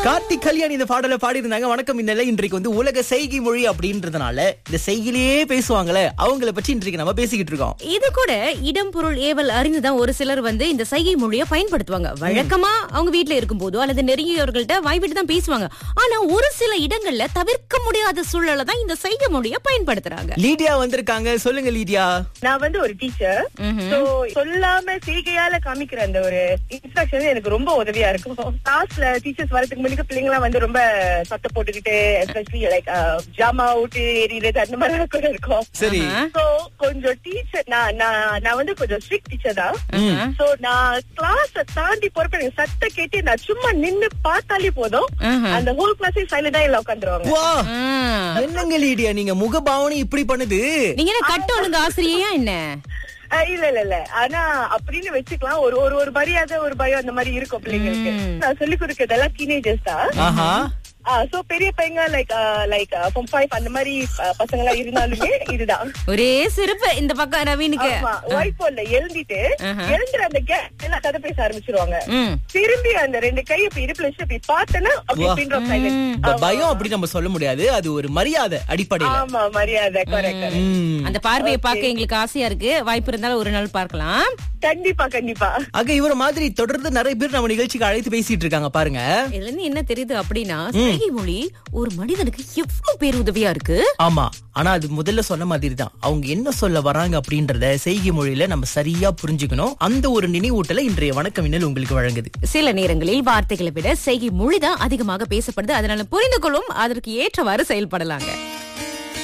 கார்த்திக் கல்யாண் இந்த பாடலை பாடியிருந்தாங்க வணக்கம் இந்நிலை இன்றைக்கு வந்து உலக செய்கை மொழி அப்படின்றதுனால இந்த செய்கிலேயே பேசுவாங்களே அவங்கள பற்றி இன்றைக்கு நம்ம பேசிக்கிட்டு இருக்கோம் இது கூட இடம் பொருள் ஏவல் அறிந்துதான் ஒரு சிலர் வந்து இந்த சைகை மொழியை பயன்படுத்துவாங்க வழக்கமா அவங்க வீட்ல இருக்கும் போதோ அல்லது நெருங்கியவர்கள்ட்ட வாய்விட்டு தான் பேசுவாங்க ஆனா ஒரு சில இடங்கள்ல தவிர்க்க முடியாத சூழல்ல தான் இந்த சைகை மொழியை பயன்படுத்துறாங்க லீடியா வந்திருக்காங்க சொல்லுங்க லீடியா நான் வந்து ஒரு டீச்சர் சோ சொல்லாம செய்கையால காமிக்கிற அந்த ஒரு இன்ஸ்ட்ரக்ஷன் எனக்கு ரொம்ப உதவியா இருக்கும் கிளாஸ்ல டீச்சர்ஸ் வரதுக்கு முன்னாடி பிள்ளைங்க எல்லாம் வந்து ரொம்ப சத்த போட்டுக்கிட்டு எஸ்பெஷலி லைக் ஜாமா விட்டு எறிகிறது அந்த மாதிரி கூட இருக்கும் சரி சோ கொஞ்சம் டீச்சர் நான் நான் நான் வந்து கொஞ்சம் ஸ்ட்ரிக்ட் டீச்சர் தான் சோ நான் கிளாஸ் தாண்டி போறப்ப எனக்கு சத்த கேட்டு நான் சும்மா நின்னு பார்த்தாலே போதும் அந்த ஹோல் கிளாஸே சைலண்டா இல்ல உட்காந்துருவாங்க வா ஆ. என்னங்க லீடியா நீங்க முகபாவனை இப்படி பண்ணுது நீங்க என்ன கட்ட ஒழுங்கு ஆசிரியையா என்ன அஹ் இல்ல இல்ல இல்ல ஆனா அப்படின்னு வச்சுக்கலாம் ஒரு ஒரு ஒரு மரியாதை ஒரு பயம் அந்த மாதிரி இருக்கும் பிள்ளைங்களுக்கு நான் சொல்லி கொடுக்கறதெல்லாம் டீனேஜர்ஸ் தான் ஆஹா சோ பெரிய பையங்க லைக் லைக் ஃபார்ம் ஃபைவ் அந்த மாதிரி அஹ், பசங்க எல்லாம் இருந்தாலுமே இதுதான் ஒரே சிறப்பு இந்த பக்கம் நவீனுக்கு ஆமா ஒயிட் போர்ட்ல எழுதிட்டு எழுந்துற அந்த கேப் எல்லாம் கதை பேச ஆரம்பிச்சிருவாங்க ம். திரும்பி அந்த ரெண்டு கை இப்ப இடுப்புல வச்சு இப்படி பார்த்தேன்னா அப்படி வா. பின் ட்ராப் சைலண்ட் இப்ப பயம் அப்படி நம்ம சொல்ல முடியாது அது ஒரு மரியாதை அடிப்படையில ஆமா மரியாதை கரெக்ட் ம். அந்த பார்வையை பார்க்க எங்களுக்கு ஆசையா இருக்கு வாய்ப்பு இருந்தாலும் ஒரு நாள் பார்க்கலாம் கண்டிப்பா கண்டிப்பா ஆக இவர மாதிரி தொடர்ந்து நிறைய பேர் நம்ம நிகழ்ச்சிக்கு அழைத்து பேசிட்டு இருக்காங்க பாருங்க இதுல இருந்து என்ன தெரியுது அப்படின்னா சைகை மொழி ஒரு மனிதனுக்கு எவ்வளவு பேர் உதவியா இருக்கு ஆமா ஆனா அது முதல்ல சொன்ன மாதிரி தான் அவங்க என்ன சொல்ல வராங்க அப்படின்றத செய்கை மொழியில நம்ம சரியா புரிஞ்சுக்கணும் அந்த ஒரு நினைவூட்டல இன்றைய வணக்கம் இன்னல் உங்களுக்கு வழங்குது சில நேரங்களில் வார்த்தைகளை விட செய்கை மொழிதான் அதிகமாக பேசப்படுது அதனால புரிந்து கொள்ளும் அதற்கு ஏற்றவாறு செயல்படலாங்க